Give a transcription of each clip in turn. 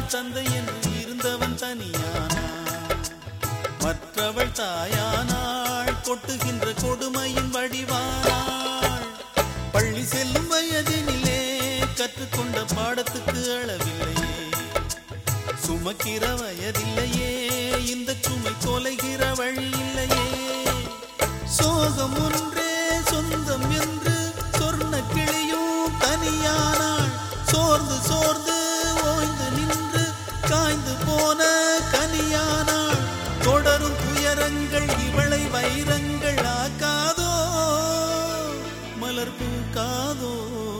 தந்தை என்று இருந்தவன் தனியானான் மற்றவள் தாயானாள் கொட்டுகின்ற கொடுமையின் வடிவானாள் பள்ளி செல்லும் வயதினிலே கற்றுக்கொண்ட பாடத்துக்கு அளவில்லையே சுமக்கிற வயதில்லையே இந்த சுமை தொலைகிற வழி இல்லையே சோகம் ஒன்றே சொந்தம் என்று சொர்ண கிளியும் தனியானாள் சோர்ந்து சோர்ந்து ஓய்ந்து நின்று காய்ந்து போன கனியானாள் தொடரும் துயரங்கள் இவளை வைரங்கள் ஆக்காதோ மலர் பூக்காதோ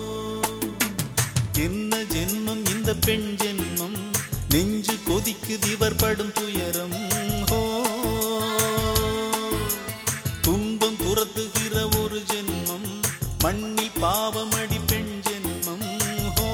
என்ன ஜென்மம் இந்த பெண் ஜென்மம் நெஞ்சு கொதிக்குது இவர் படும் துயரம் ஹோ துன்பம் துரத்துகிற ஒரு ஜென்மம் மண்ணில் பாவமடி பெண் ஜென்மம் ஹோ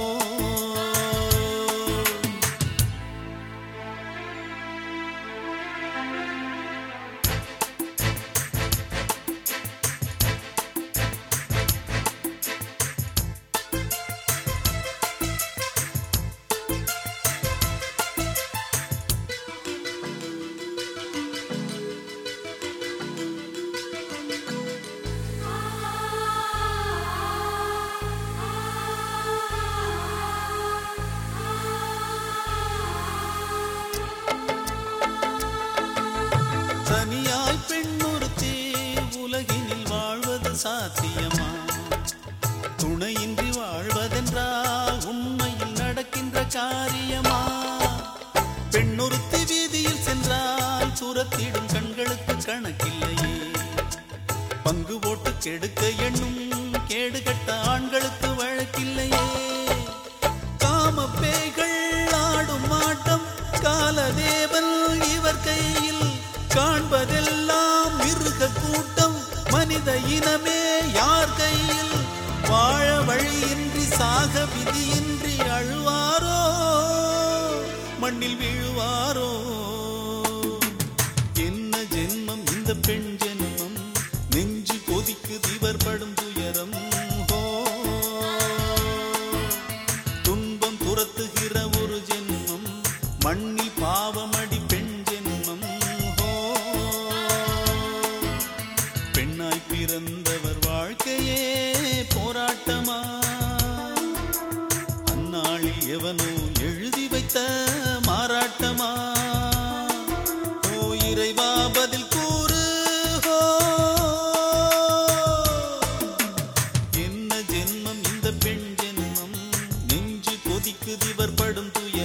தனியாய் பெண்ணொருத்தே உலகினில் வாழ்வது சாத்தியமா துணையின்றி வாழ்வதென்றால் உண்மையில் நடக்கின்ற காரியமா பெண்ணொருத்தி வீதியில் சென்றால் சுரத்திடும் கண்களுக்கு கணக்கில்லையே பங்கு போட்டு கெடுக்க எண்ணும் கேடுகட்ட ஆண்களுக்கு வழக்கில்லையே காம பேய்கள் ஆடும் ஆட்டம் காலதேவன் இவர் கையில் காண்பதெல்லாம் மிருக கூட்டம் மனித இனமே யார் கையில் வாழ வழியின்றி சாக விதியின்றி அழுவாரோ மண்ணில் வீழுவாரோ என்ன ஜென்மம் இந்த பெண் ஜென்மம் நெஞ்சு கொதிக்குது இவர் படும் துயரம் ஹோ துன்பம் துரத்துகிற ஒரு ஜென்மம் மண்ணில் பாவமடி பெண் ஜென்மம் ஹோ பெண்ணாய் பிறந்தவர் வாழ்க்கையே போராட்டமா அந்நாளில் எவனோ எழுதி வைத்த மாறாட்டமா ஓ இறைவா பதில் கூறு ஹோ என்ன ஜென்மம் இந்த பெண் ஜென்மம் நெஞ்சு கொதிக்குது இவர் படும் துயரம்